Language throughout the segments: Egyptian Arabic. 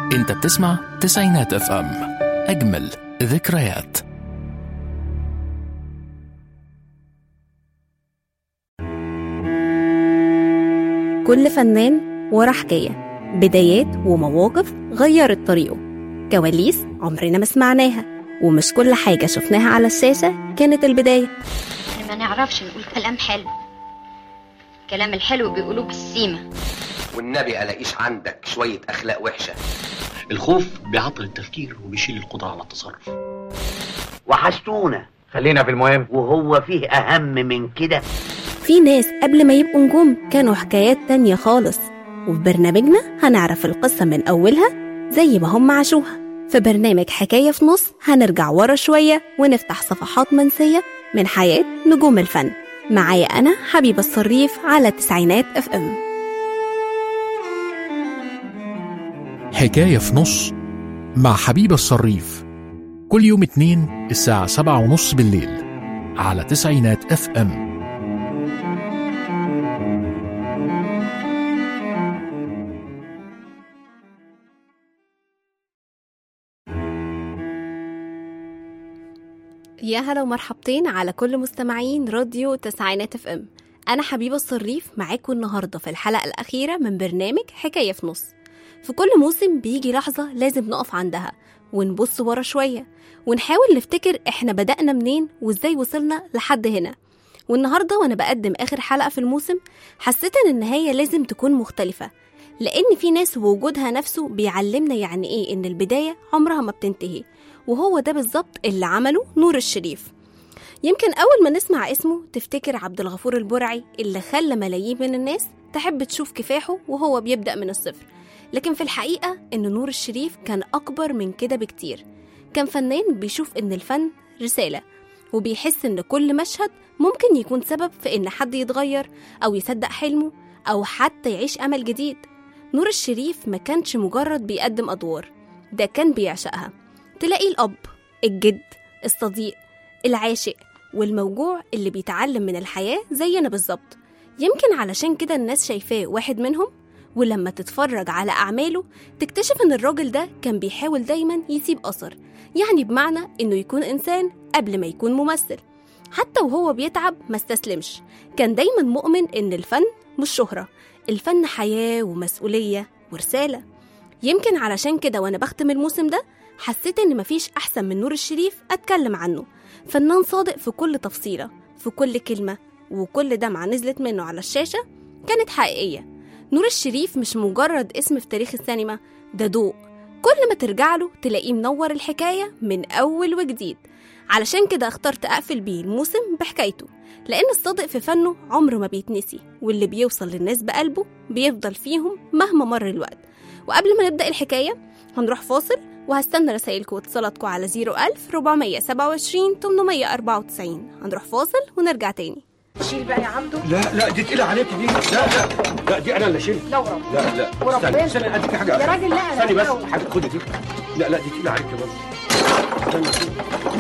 انت بتسمع تسعينات اف ام اجمل ذكريات كل فنان ورا حكاية بدايات ومواقف غيرت طريقه كواليس عمرنا ما سمعناها ومش كل حاجة شفناها على الشاشة كانت البداية احنا ما نعرفش نقول كلام حلو الكلام الحلو بيقولوه بالسيمة والنبي الاقيش عندك شويه اخلاق وحشه الخوف بيعطل التفكير وبيشيل القدرة على التصرف وحشتونا خلينا في المهم وهو فيه أهم من كده في ناس قبل ما يبقوا نجوم كانوا حكايات تانية خالص وفي برنامجنا هنعرف القصة من أولها زي ما هم عاشوها في برنامج حكاية في نص هنرجع ورا شوية ونفتح صفحات منسية من حياة نجوم الفن معايا أنا حبيبة الصريف على تسعينات اف ام حكاية في نص مع حبيب الصريف كل يوم اتنين الساعة سبعة ونص بالليل على تسعينات اف ام يا هلا ومرحبتين على كل مستمعين راديو تسعينات اف ام انا حبيبه الصريف معاكم النهارده في الحلقه الاخيره من برنامج حكايه في نص في كل موسم بيجي لحظه لازم نقف عندها ونبص ورا شويه ونحاول نفتكر احنا بدأنا منين وازاي وصلنا لحد هنا والنهارده وانا بقدم اخر حلقه في الموسم حسيت ان النهايه لازم تكون مختلفه لان في ناس وجودها نفسه بيعلمنا يعني ايه ان البدايه عمرها ما بتنتهي وهو ده بالظبط اللي عمله نور الشريف يمكن أول ما نسمع اسمه تفتكر عبد الغفور البرعي اللي خلى ملايين من الناس تحب تشوف كفاحه وهو بيبدأ من الصفر لكن في الحقيقة إن نور الشريف كان أكبر من كده بكتير كان فنان بيشوف إن الفن رسالة وبيحس إن كل مشهد ممكن يكون سبب في إن حد يتغير أو يصدق حلمه أو حتى يعيش أمل جديد نور الشريف ما كانش مجرد بيقدم أدوار ده كان بيعشقها تلاقي الأب الجد الصديق العاشق والموجوع اللي بيتعلم من الحياة زينا بالظبط يمكن علشان كده الناس شايفاه واحد منهم ولما تتفرج على أعماله تكتشف إن الراجل ده كان بيحاول دايما يسيب أثر يعني بمعنى إنه يكون إنسان قبل ما يكون ممثل حتى وهو بيتعب ما استسلمش كان دايما مؤمن إن الفن مش شهرة الفن حياة ومسؤولية ورسالة يمكن علشان كده وأنا بختم الموسم ده حسيت إن مفيش أحسن من نور الشريف أتكلم عنه فنان صادق في كل تفصيلة في كل كلمة وكل دمعة نزلت منه على الشاشة كانت حقيقية نور الشريف مش مجرد اسم في تاريخ السينما ده ضوء كل ما ترجع له تلاقيه منور الحكاية من أول وجديد علشان كده اخترت أقفل بيه الموسم بحكايته لأن الصادق في فنه عمره ما بيتنسي واللي بيوصل للناس بقلبه بيفضل فيهم مهما مر الوقت وقبل ما نبدأ الحكاية هنروح فاصل وهستنى رسايلكم واتصالاتكم على 01000 427 894 هنروح فاصل ونرجع تاني شيل بقى يا عبده لا لا دي تقيلة عليك دي لا لا لا دي انا اللي اشيلها لا ورب لا لا وربنا. استني استني اديك حاجة يا راجل لا، أنا استني بس بحاول. حاجة خدي دي لا لا دي تقيلة عليك برضه استني خدي.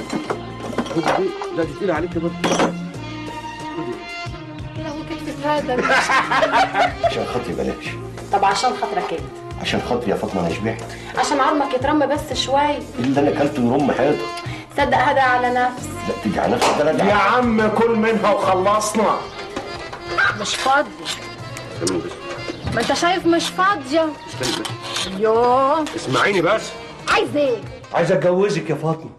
خدي دي لا دي تقيلة عليك برضه خدي. له كتف هذا عشان خاطري بلاش طب عشان خاطرك انت عشان خاطري يا فاطمة انا شبعت عشان عظمك يترمى بس شوي اللي انا اكلته يرم حياتي تصدق هذا على نفس لا تيجي على نفسك ده انا يا عم كل منها وخلصنا مش فاضي استني بس ما انت شايف مش فاضية استني بس يوه اسمعيني بس عايز ايه عايز اتجوزك يا فاطمه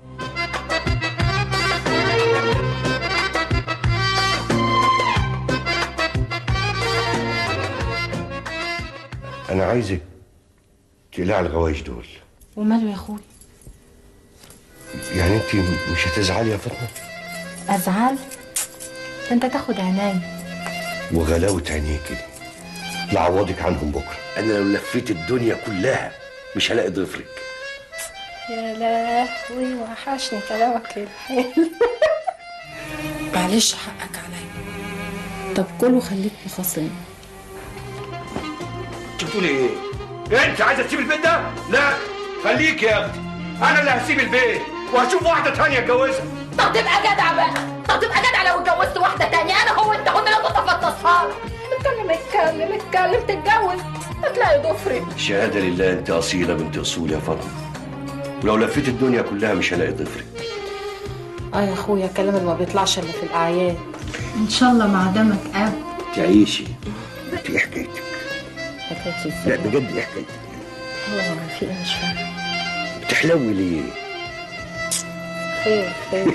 انا عايزك تقلع الغوايش دول وماله يا اخوي يعني انت مش هتزعلي يا فاطمة ازعل انت تاخد عناي وغلاوة عينيك دي لعوضك عنهم بكرة أنا لو لفيت الدنيا كلها مش هلاقي ضفرك يا لهوي وحشني كلامك الحلو معلش حقك عليا طب كل وخليك مخاصم انت بتقولي ايه؟ إيه انت عايزه تسيب البيت ده؟ لا خليك يا اختي انا اللي هسيب البيت وهشوف واحده تانية اتجوزها طب تبقى جدع بقى طب تبقى جدع لو اتجوزت واحدة تانية انا هو انت هو اللي كنت افطسها اتكلم اتكلم اتكلم تتجوز هتلاقي ضفري الشهادة لله انت أصيلة بنت أصول يا فاطمة ولو لفيت الدنيا كلها مش هلاقي ضفرك اه يا اخويا الكلام اللي ما بيطلعش الا في الاعياد ان شاء الله مع دمك اب تعيشي انت ايه حكايتك حكايتي لا ازاي بجد ايه حكايتك هو في ايه مش فاهم بتحلوي ليه خير خير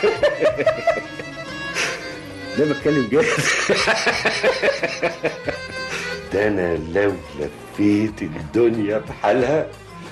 ده بتكلم جد ده انا لو لفيت الدنيا بحالها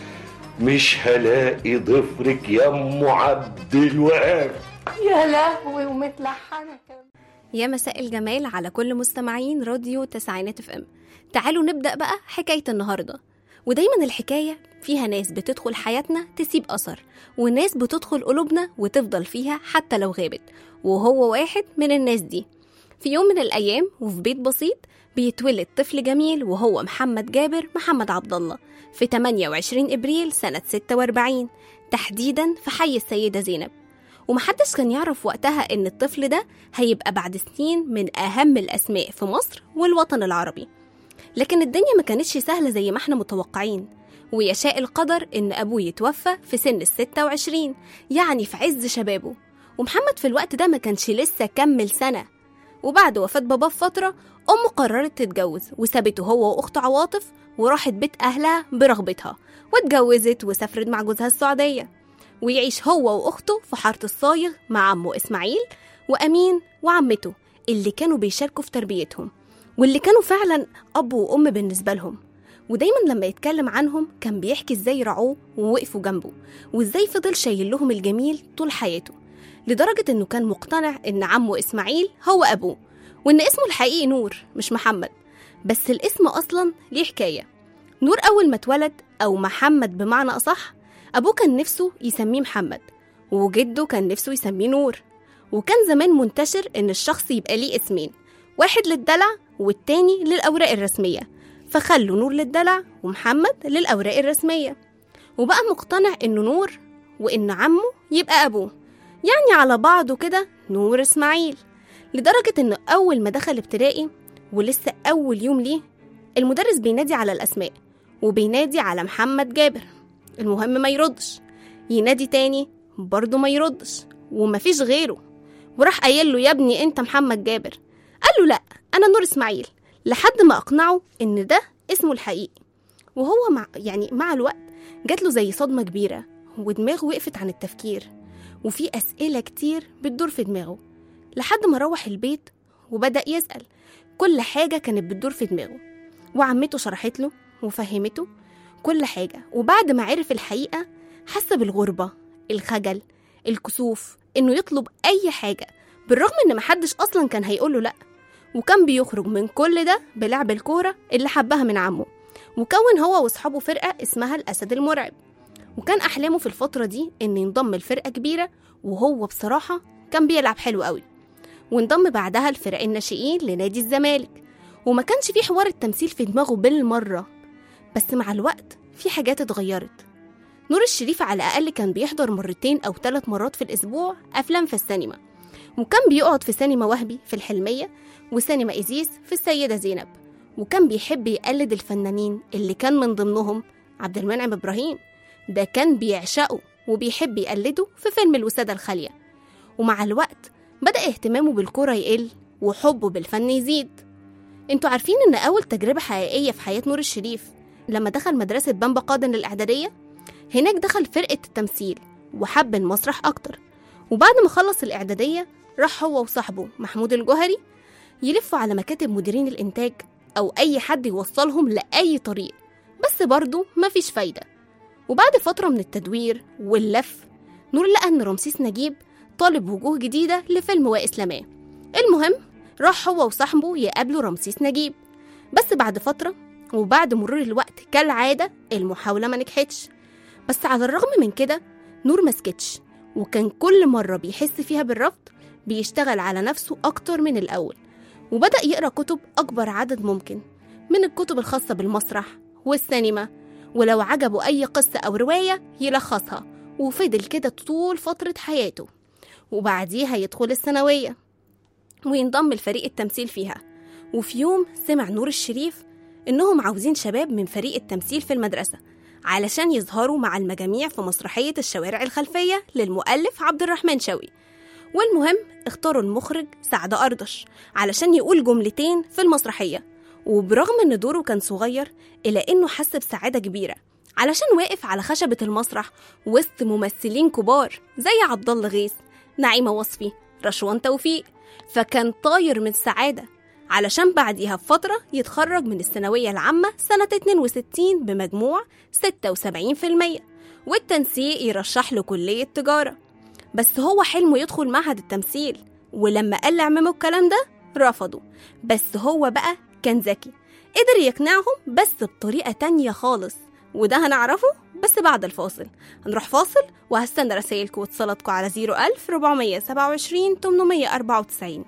مش هلاقي ضفرك يا ام عبد الوهاب يا لهوي ومتلحنه كمان يا مساء الجمال على كل مستمعين راديو تسعينات اف ام تعالوا نبدأ بقى حكاية النهاردة ودايما الحكاية فيها ناس بتدخل حياتنا تسيب أثر وناس بتدخل قلوبنا وتفضل فيها حتى لو غابت وهو واحد من الناس دي في يوم من الأيام وفي بيت بسيط بيتولد طفل جميل وهو محمد جابر محمد عبد الله في 28 إبريل سنة 46 تحديدا في حي السيدة زينب ومحدش كان يعرف وقتها إن الطفل ده هيبقى بعد سنين من أهم الأسماء في مصر والوطن العربي لكن الدنيا ما كانتش سهلة زي ما احنا متوقعين ويشاء القدر إن أبوه يتوفى في سن الستة وعشرين يعني في عز شبابه ومحمد في الوقت ده ما كانش لسه كمل سنة وبعد وفاة باباه بفترة أمه قررت تتجوز وسابته هو وأخته عواطف وراحت بيت أهلها برغبتها واتجوزت وسافرت مع جوزها السعودية ويعيش هو وأخته في حارة الصايغ مع عمه إسماعيل وأمين وعمته اللي كانوا بيشاركوا في تربيتهم واللي كانوا فعلا أب وأم بالنسبة لهم ودايما لما يتكلم عنهم كان بيحكي ازاي رعوه ووقفوا جنبه وازاي فضل شايل لهم الجميل طول حياته لدرجة انه كان مقتنع ان عمه اسماعيل هو ابوه وان اسمه الحقيقي نور مش محمد بس الاسم اصلا ليه حكاية نور اول ما اتولد او محمد بمعنى اصح ابوه كان نفسه يسميه محمد وجده كان نفسه يسميه نور وكان زمان منتشر ان الشخص يبقى ليه اسمين واحد للدلع والتاني للأوراق الرسمية فخلوا نور للدلع ومحمد للأوراق الرسمية وبقى مقتنع إنه نور وإن عمه يبقى أبوه يعني على بعضه كده نور إسماعيل لدرجة إنه أول ما دخل ابتدائي ولسه أول يوم ليه المدرس بينادي على الأسماء وبينادي على محمد جابر المهم ما يردش ينادي تاني برضه ما يردش ومفيش غيره وراح قايل له يا ابني انت محمد جابر قال له لا انا نور اسماعيل لحد ما اقنعه ان ده اسمه الحقيقي وهو مع يعني مع الوقت جات له زي صدمه كبيره ودماغه وقفت عن التفكير وفي اسئله كتير بتدور في دماغه لحد ما روح البيت وبدا يسال كل حاجه كانت بتدور في دماغه وعمته شرحت له وفهمته كل حاجه وبعد ما عرف الحقيقه حس بالغربه الخجل الكسوف انه يطلب اي حاجه بالرغم ان محدش اصلا كان هيقوله لا وكان بيخرج من كل ده بلعب الكوره اللي حبها من عمه وكون هو واصحابه فرقه اسمها الاسد المرعب وكان احلامه في الفتره دي ان ينضم لفرقه كبيره وهو بصراحه كان بيلعب حلو قوي وانضم بعدها لفرق الناشئين لنادي الزمالك وما كانش في حوار التمثيل في دماغه بالمره بس مع الوقت في حاجات اتغيرت نور الشريف على الأقل كان بيحضر مرتين أو ثلاث مرات في الأسبوع أفلام في السينما وكان بيقعد في سينما وهبي في الحلمية وسينما إزيس في السيدة زينب وكان بيحب يقلد الفنانين اللي كان من ضمنهم عبد المنعم إبراهيم ده كان بيعشقه وبيحب يقلده في فيلم الوسادة الخالية ومع الوقت بدأ اهتمامه بالكرة يقل وحبه بالفن يزيد انتوا عارفين ان اول تجربة حقيقية في حياة نور الشريف لما دخل مدرسة بامبا قادن للإعدادية هناك دخل فرقة التمثيل وحب المسرح أكتر وبعد ما خلص الإعدادية راح هو وصاحبه محمود الجوهري يلفوا على مكاتب مديرين الإنتاج أو أي حد يوصلهم لأي طريق بس برضه مفيش فايدة وبعد فترة من التدوير واللف نور لقى إن رمسيس نجيب طالب وجوه جديدة لفيلم وإسلاماه المهم راح هو وصاحبه يقابلوا رمسيس نجيب بس بعد فترة وبعد مرور الوقت كالعادة المحاولة ما نجحتش بس على الرغم من كده نور مسكتش وكان كل مرة بيحس فيها بالرفض بيشتغل على نفسه أكتر من الأول وبدأ يقرأ كتب أكبر عدد ممكن من الكتب الخاصة بالمسرح والسينما ولو عجبه أي قصة أو رواية يلخصها وفضل كده طول فترة حياته وبعديها يدخل الثانوية وينضم لفريق التمثيل فيها وفي يوم سمع نور الشريف إنهم عاوزين شباب من فريق التمثيل في المدرسة علشان يظهروا مع المجاميع في مسرحية الشوارع الخلفية للمؤلف عبد الرحمن شوقي والمهم اختاروا المخرج سعد أردش علشان يقول جملتين في المسرحية وبرغم إن دوره كان صغير إلا إنه حس بسعادة كبيرة علشان واقف على خشبة المسرح وسط ممثلين كبار زي عبد الله غيث نعيمة وصفي رشوان توفيق فكان طاير من السعادة علشان بعديها بفترة يتخرج من الثانوية العامة سنة 62 بمجموع 76% والتنسيق يرشح له كلية تجارة بس هو حلمه يدخل معهد التمثيل ولما قال لعمامه الكلام ده رفضوا بس هو بقى كان ذكي قدر يقنعهم بس بطريقة تانية خالص وده هنعرفه بس بعد الفاصل هنروح فاصل وهستنى رسايلكم واتصالاتكم على 01000 427 894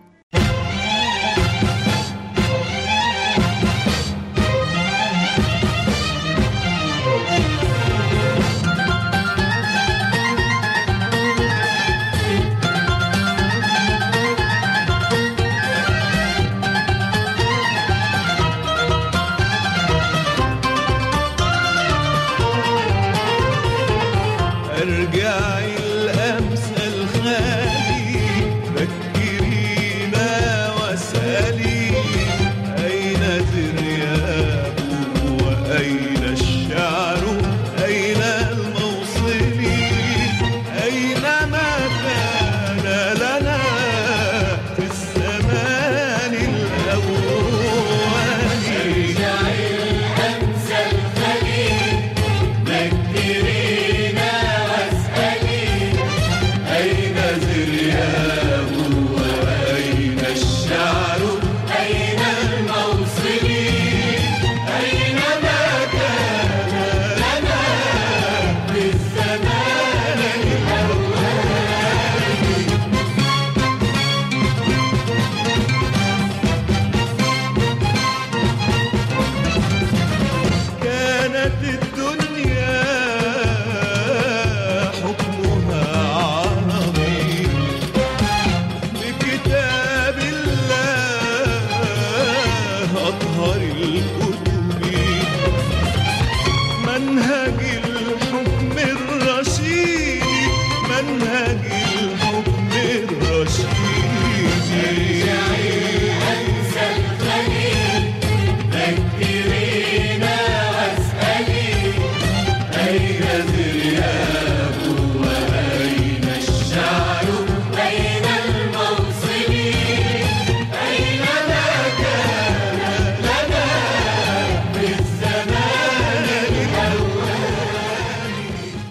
ارجعي الامس الخالي فكرينا واسالي اين ذرياب واين الشعر اين الموصل اين ما كان لنا في الزمان الاول ارجعي الامس الخالي ذكرينا واسألي أين ذرياه وأين الشعر أين الموصل أين ما كان لنا في الزمان الأول كانت الدنيا حكمها عربي بكتاب الله أطهر الكتب منهج الحكم الرشيد منهج الحكم الرشيد أنسى الخليل ذكرينا واسألي أين ذرياب وأين الشعر أين الموصل أين ما كان لنا في الزمان الأول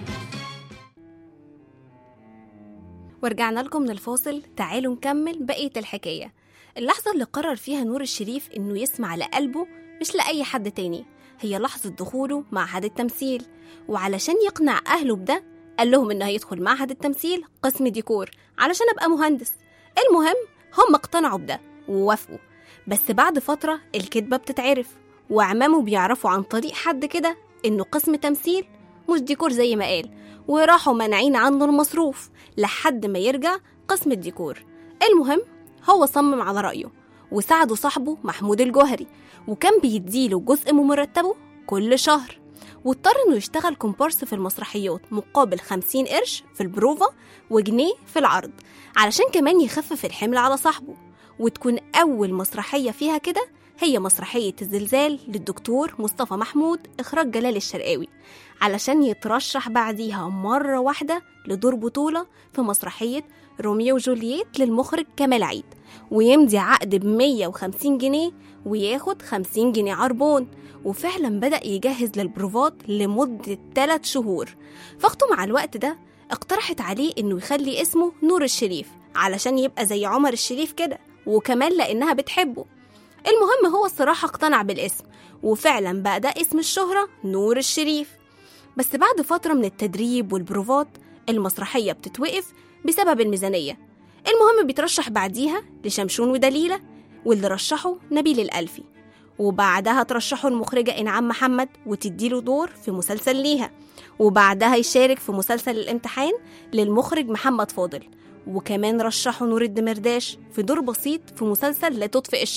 ورجعنا لكم من الفاصل تعالوا نكمل بقية الحكاية اللحظة اللي قرر فيها نور الشريف إنه يسمع لقلبه مش لأي حد تاني هي لحظة دخوله معهد التمثيل وعلشان يقنع أهله بده قال لهم إنه هيدخل معهد التمثيل قسم ديكور علشان أبقى مهندس المهم هم اقتنعوا بده ووافقوا بس بعد فترة الكدبة بتتعرف وعمامه بيعرفوا عن طريق حد كده إنه قسم تمثيل مش ديكور زي ما قال وراحوا مانعين عنه المصروف لحد ما يرجع قسم الديكور المهم هو صمم على رأيه وساعده صاحبه محمود الجوهري وكان بيديله جزء من مرتبه كل شهر واضطر انه يشتغل كومبارس في المسرحيات مقابل 50 قرش في البروفا وجنيه في العرض علشان كمان يخفف الحمل على صاحبه وتكون أول مسرحية فيها كده هي مسرحية الزلزال للدكتور مصطفى محمود إخراج جلال الشرقاوي علشان يترشح بعديها مرة واحدة لدور بطولة في مسرحية روميو وجولييت للمخرج كمال عيد ويمضي عقد ب 150 جنيه وياخد 50 جنيه عربون وفعلا بدأ يجهز للبروفات لمدة 3 شهور فاخته مع الوقت ده اقترحت عليه انه يخلي اسمه نور الشريف علشان يبقى زي عمر الشريف كده وكمان لانها بتحبه المهم هو الصراحة اقتنع بالاسم وفعلا بقى ده اسم الشهرة نور الشريف بس بعد فترة من التدريب والبروفات المسرحية بتتوقف بسبب الميزانية المهم بيترشح بعديها لشمشون ودليلة واللي رشحه نبيل الألفي وبعدها ترشحه المخرجة إنعام محمد وتديله دور في مسلسل ليها وبعدها يشارك في مسلسل الامتحان للمخرج محمد فاضل وكمان رشحوا نور الدمرداش في دور بسيط في مسلسل لا تطفئ الشمس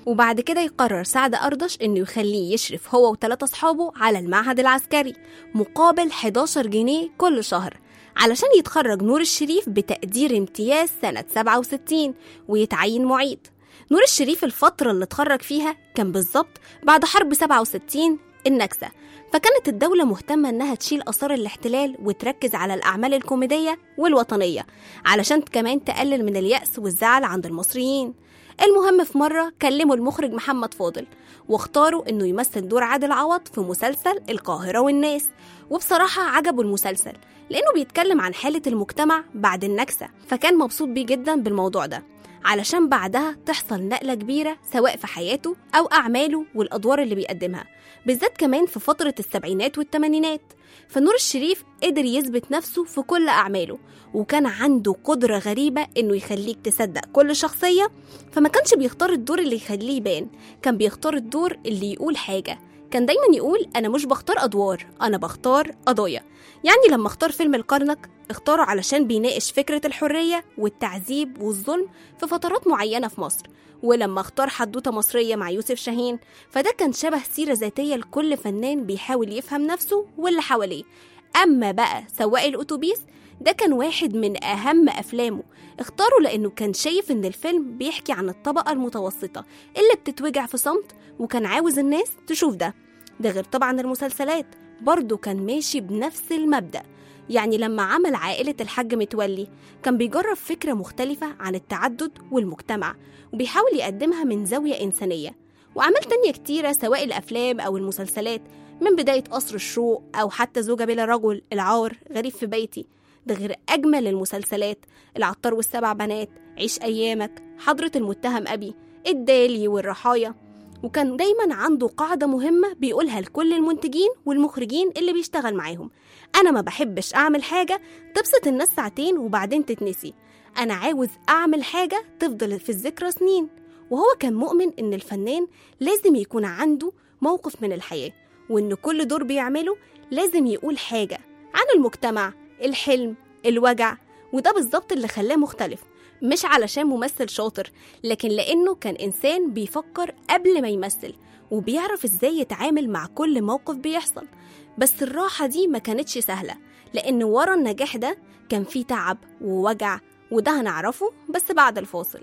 وبعد كده يقرر سعد أردش إنه يخليه يشرف هو وثلاثة أصحابه على المعهد العسكري مقابل 11 جنيه كل شهر علشان يتخرج نور الشريف بتقدير امتياز سنة 67 ويتعين معيد نور الشريف الفترة اللي اتخرج فيها كان بالظبط بعد حرب 67 النكسة فكانت الدولة مهتمة إنها تشيل آثار الاحتلال وتركز على الأعمال الكوميدية والوطنية علشان كمان تقلل من اليأس والزعل عند المصريين المهم في مرة كلموا المخرج محمد فاضل واختاروا إنه يمثل دور عادل عوض في مسلسل القاهرة والناس وبصراحة عجبوا المسلسل لأنه بيتكلم عن حالة المجتمع بعد النكسة فكان مبسوط بيه جدا بالموضوع ده علشان بعدها تحصل نقلة كبيرة سواء في حياته أو أعماله والأدوار اللي بيقدمها بالذات كمان في فترة السبعينات والثمانينات فنور الشريف قدر يثبت نفسه في كل أعماله وكان عنده قدرة غريبة إنه يخليك تصدق كل شخصية فما كانش بيختار الدور اللي يخليه يبان كان بيختار الدور اللي يقول حاجة كان دايما يقول أنا مش بختار أدوار أنا بختار قضايا يعني لما اختار فيلم الكرنك اختاره علشان بيناقش فكرة الحرية والتعذيب والظلم في فترات معينة في مصر ولما اختار حدوتة مصرية مع يوسف شاهين فده كان شبه سيرة ذاتية لكل فنان بيحاول يفهم نفسه واللي حواليه أما بقى سواق الأتوبيس ده كان واحد من أهم أفلامه اختاره لأنه كان شايف إن الفيلم بيحكي عن الطبقة المتوسطة اللي بتتوجع في صمت وكان عاوز الناس تشوف ده ده غير طبعا المسلسلات برضه كان ماشي بنفس المبدأ يعني لما عمل عائلة الحاج متولي كان بيجرب فكرة مختلفة عن التعدد والمجتمع وبيحاول يقدمها من زاوية إنسانية وأعمال تانية كتيرة سواء الأفلام أو المسلسلات من بداية قصر الشوق أو حتى زوجة بلا رجل العار غريب في بيتي ده غير أجمل المسلسلات العطار والسبع بنات عيش أيامك حضرة المتهم أبي الدالي والرحايا وكان دايما عنده قاعدة مهمة بيقولها لكل المنتجين والمخرجين اللي بيشتغل معاهم أنا ما بحبش أعمل حاجة تبسط الناس ساعتين وبعدين تتنسي أنا عاوز أعمل حاجة تفضل في الذكرى سنين وهو كان مؤمن إن الفنان لازم يكون عنده موقف من الحياة وإن كل دور بيعمله لازم يقول حاجة عن المجتمع الحلم الوجع وده بالظبط اللي خلاه مختلف مش علشان ممثل شاطر لكن لأنه كان إنسان بيفكر قبل ما يمثل وبيعرف إزاي يتعامل مع كل موقف بيحصل بس الراحة دي ما كانتش سهلة لأن ورا النجاح ده كان فيه تعب ووجع وده هنعرفه بس بعد الفاصل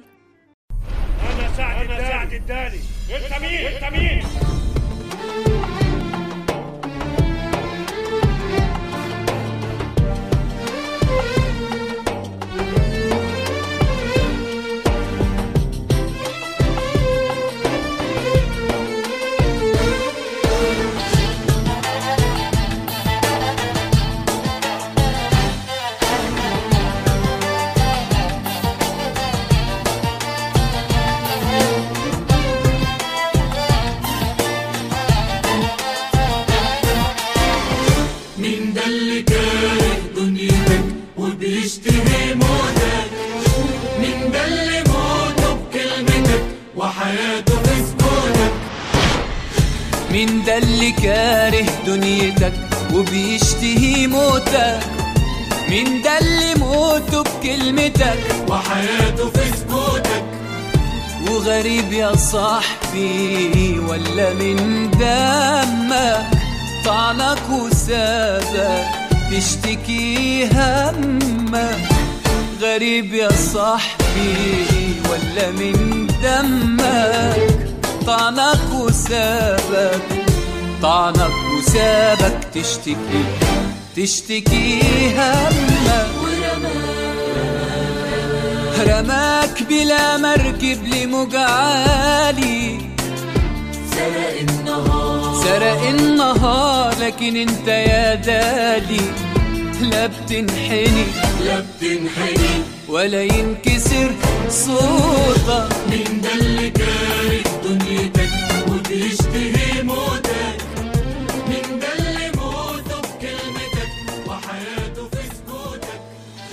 انا سعد انا سعد الدالي انت مين انت مين مين ده اللي كاره دنيتك وبيشتهي موتك مين ده اللي موته بكلمتك وحياته في سكوتك مين ده اللي كاره دنيتك وبيشتهي موتك مين ده اللي موته بكلمتك وحياته في سكوتك وغريب يا صاحبي ولا من دمك طعنك وسابك تشتكي همك غريب يا صاحبي ولا من دمك طعنك وسابك طعنك وسابك تشتكي تشتكي همك رماك بلا مركب لموج عالي سرق النهار سرق النهار لكن انت يا دالي لا بتنحني لا بتنحني ولا ينكسر صوتك مين ده اللي كاره دنيتك وبيشتهي موتك مين ده اللي موته بكلمتك وحياته في سكوتك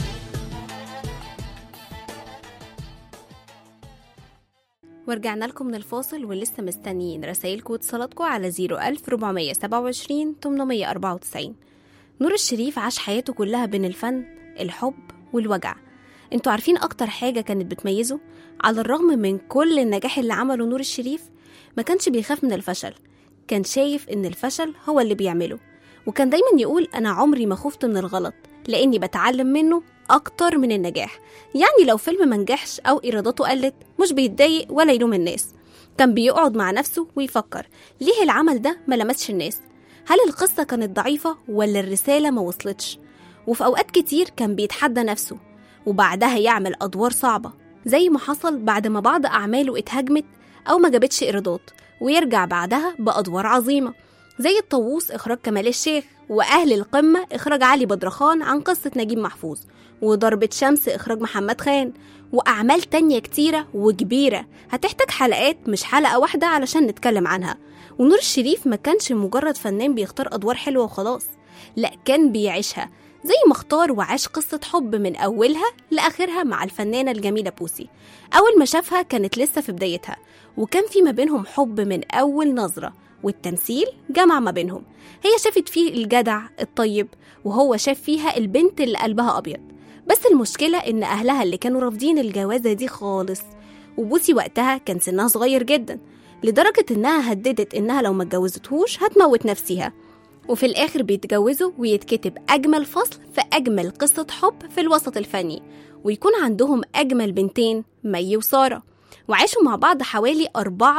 ورجعنا لكم من الفاصل ولسه مستنيين رسايلكم واتصالاتكم على 01427 894 نور الشريف عاش حياته كلها بين الفن الحب والوجع انتوا عارفين أكتر حاجة كانت بتميزه؟ على الرغم من كل النجاح اللي عمله نور الشريف ما كانش بيخاف من الفشل كان شايف إن الفشل هو اللي بيعمله وكان دايما يقول أنا عمري ما خفت من الغلط لأني بتعلم منه أكتر من النجاح يعني لو فيلم منجحش أو إيراداته قلت مش بيتضايق ولا يلوم الناس كان بيقعد مع نفسه ويفكر ليه العمل ده ما لمسش الناس هل القصة كانت ضعيفة ولا الرسالة ما وصلتش وفي أوقات كتير كان بيتحدى نفسه وبعدها يعمل أدوار صعبة زي ما حصل بعد ما بعض أعماله اتهاجمت أو ما جابتش إيرادات ويرجع بعدها بأدوار عظيمة زي الطاووس إخراج كمال الشيخ وأهل القمة إخراج علي بدرخان عن قصة نجيب محفوظ وضربة شمس إخراج محمد خان وأعمال تانية كتيرة وكبيرة هتحتاج حلقات مش حلقة واحدة علشان نتكلم عنها ونور الشريف ما كانش مجرد فنان بيختار أدوار حلوة وخلاص لا كان بيعيشها زي ما اختار وعاش قصة حب من أولها لآخرها مع الفنانة الجميلة بوسي أول ما شافها كانت لسه في بدايتها وكان في ما بينهم حب من أول نظرة والتمثيل جمع ما بينهم هي شافت فيه الجدع الطيب وهو شاف فيها البنت اللي قلبها أبيض بس المشكلة إن أهلها اللي كانوا رافضين الجوازة دي خالص وبوسي وقتها كان سنها صغير جدا لدرجة إنها هددت إنها لو ما اتجوزتهوش هتموت نفسها وفي الآخر بيتجوزوا ويتكتب أجمل فصل في أجمل قصة حب في الوسط الفني ويكون عندهم أجمل بنتين مي وسارة وعاشوا مع بعض حوالي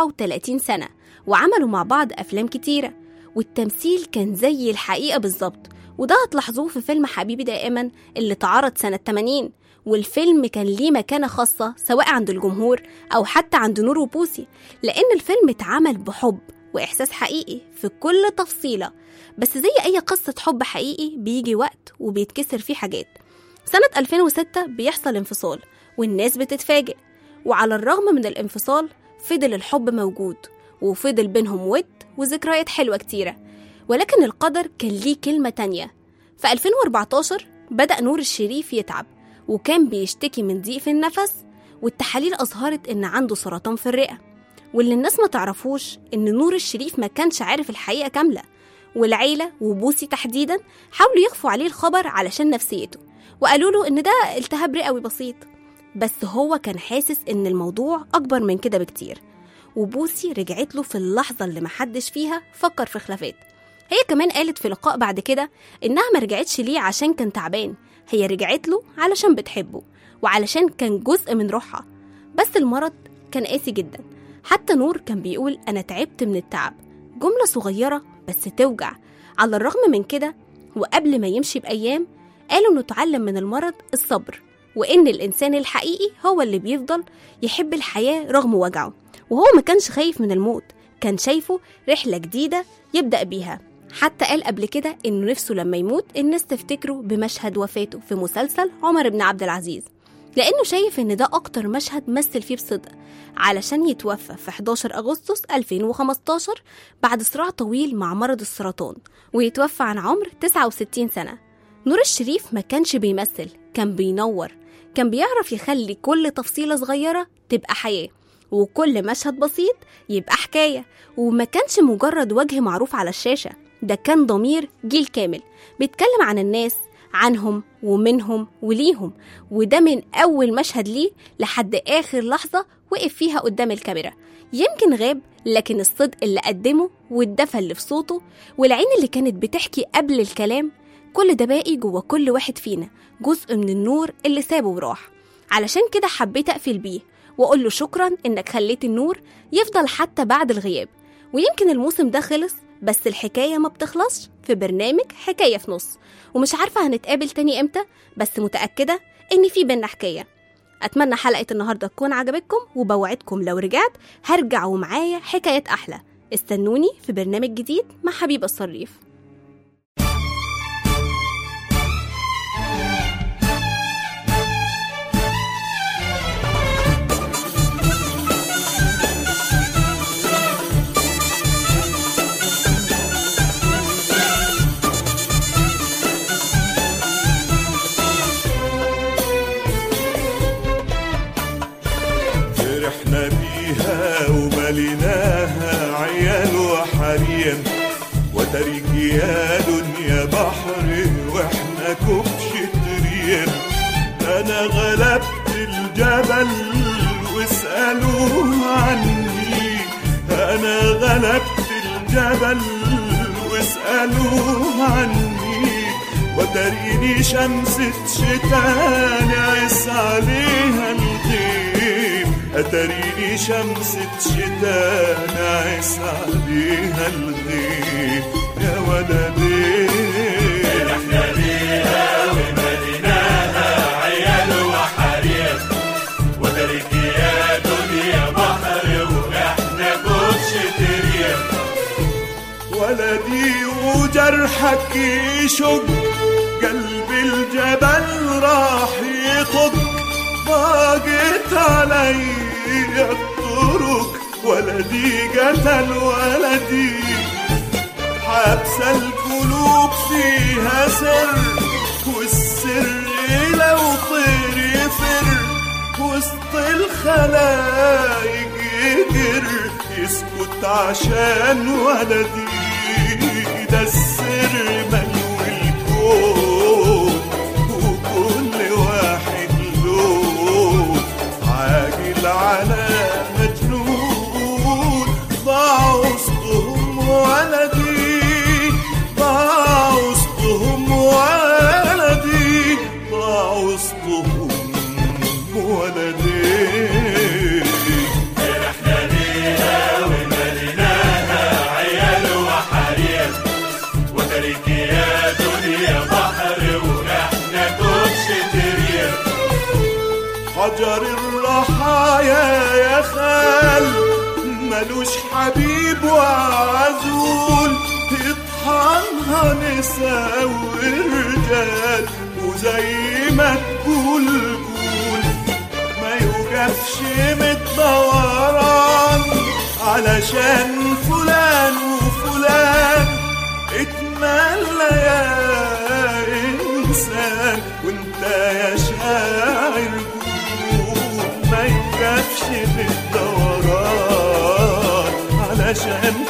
34 سنة وعملوا مع بعض أفلام كتيرة والتمثيل كان زي الحقيقة بالظبط وده هتلاحظوه في فيلم حبيبي دائما اللي اتعرض سنة 80 والفيلم كان ليه مكانة خاصة سواء عند الجمهور أو حتى عند نور وبوسي لأن الفيلم اتعمل بحب وإحساس حقيقي في كل تفصيلة بس زي أي قصة حب حقيقي بيجي وقت وبيتكسر فيه حاجات سنة 2006 بيحصل انفصال والناس بتتفاجئ وعلى الرغم من الانفصال فضل الحب موجود وفضل بينهم ود وذكريات حلوة كتيرة ولكن القدر كان ليه كلمة تانية في 2014 بدأ نور الشريف يتعب وكان بيشتكي من ضيق في النفس والتحاليل أظهرت إن عنده سرطان في الرئة واللي الناس ما تعرفوش إن نور الشريف ما كانش عارف الحقيقة كاملة والعيلة وبوسي تحديدا حاولوا يخفوا عليه الخبر علشان نفسيته وقالوا له إن ده التهاب رئوي بسيط بس هو كان حاسس إن الموضوع أكبر من كده بكتير وبوسي رجعت له في اللحظة اللي محدش فيها فكر في خلافات هي كمان قالت في لقاء بعد كده إنها ما رجعتش ليه عشان كان تعبان هي رجعت له علشان بتحبه وعلشان كان جزء من روحها بس المرض كان قاسي جدا حتى نور كان بيقول أنا تعبت من التعب جملة صغيرة بس توجع على الرغم من كده وقبل ما يمشي بأيام قالوا إنه اتعلم من المرض الصبر وإن الإنسان الحقيقي هو اللي بيفضل يحب الحياة رغم وجعه وهو ما كانش خايف من الموت كان شايفه رحلة جديدة يبدأ بيها حتى قال قبل كده إنه نفسه لما يموت الناس تفتكره بمشهد وفاته في مسلسل عمر بن عبد العزيز لأنه شايف إن ده أكتر مشهد مثل فيه بصدق علشان يتوفى في 11 أغسطس 2015 بعد صراع طويل مع مرض السرطان ويتوفى عن عمر 69 سنة نور الشريف ما كانش بيمثل كان بينور كان بيعرف يخلي كل تفصيلة صغيرة تبقى حياة وكل مشهد بسيط يبقى حكاية وما كانش مجرد وجه معروف على الشاشة ده كان ضمير جيل كامل بيتكلم عن الناس عنهم ومنهم وليهم وده من أول مشهد ليه لحد آخر لحظة وقف فيها قدام الكاميرا يمكن غاب لكن الصدق اللي قدمه والدفى اللي في صوته والعين اللي كانت بتحكي قبل الكلام كل ده باقي جوه كل واحد فينا جزء من النور اللي سابه وراح علشان كده حبيت أقفل بيه وأقول له شكرا إنك خليت النور يفضل حتى بعد الغياب ويمكن الموسم ده خلص بس الحكاية ما بتخلصش في برنامج حكاية في نص ومش عارفة هنتقابل تاني امتى بس متأكدة إن في بينا حكاية أتمنى حلقة النهاردة تكون عجبتكم وبوعدكم لو رجعت هرجع ومعايا حكايات أحلى استنوني في برنامج جديد مع حبيبة الصريف فرحنا بيها ومليناها عيال وحريم وترك يا دنيا بحر واحنا كبش تريم انا انا غلبت الجبل واسألوا عني انا غلبت الجبل واسألوا عني وتريني شمسة شتاء نعس عليها الغيم أتريني شمسة شتاء نعس عليها الغيم يا ولدي فرحنا بيها ومديناها عيال وحريم وترك يا دنيا بحر واحنا كوتش تريم ولدي وجرحك يشق قلب الجبل راح يطق ضاقت علي الطرق ولدي قتل ولدي حبس القلوب فيها سر والسر لو طير يفر وسط الخلايق يقر يسكت عشان ولدي ده السر ملو الكون وكل واحد له عاجل على مجنون ضاع وسطهم ولدي ضاع وسطهم ولدي ضاع وسطهم ولدي فرحنا بيها ومديناها عيال وحريم وترك يا دنيا بحر واحنا كوتش تريم حجر الرحايا يا خال ملوش حبيب وعزول يطحنها نساء ورجال وزي ما تقول قول ما يوقفش متدوران علشان فلان وفلان اتمنى يا انسان وانت يا شاعر قول ما يوقفش بالدوران علشان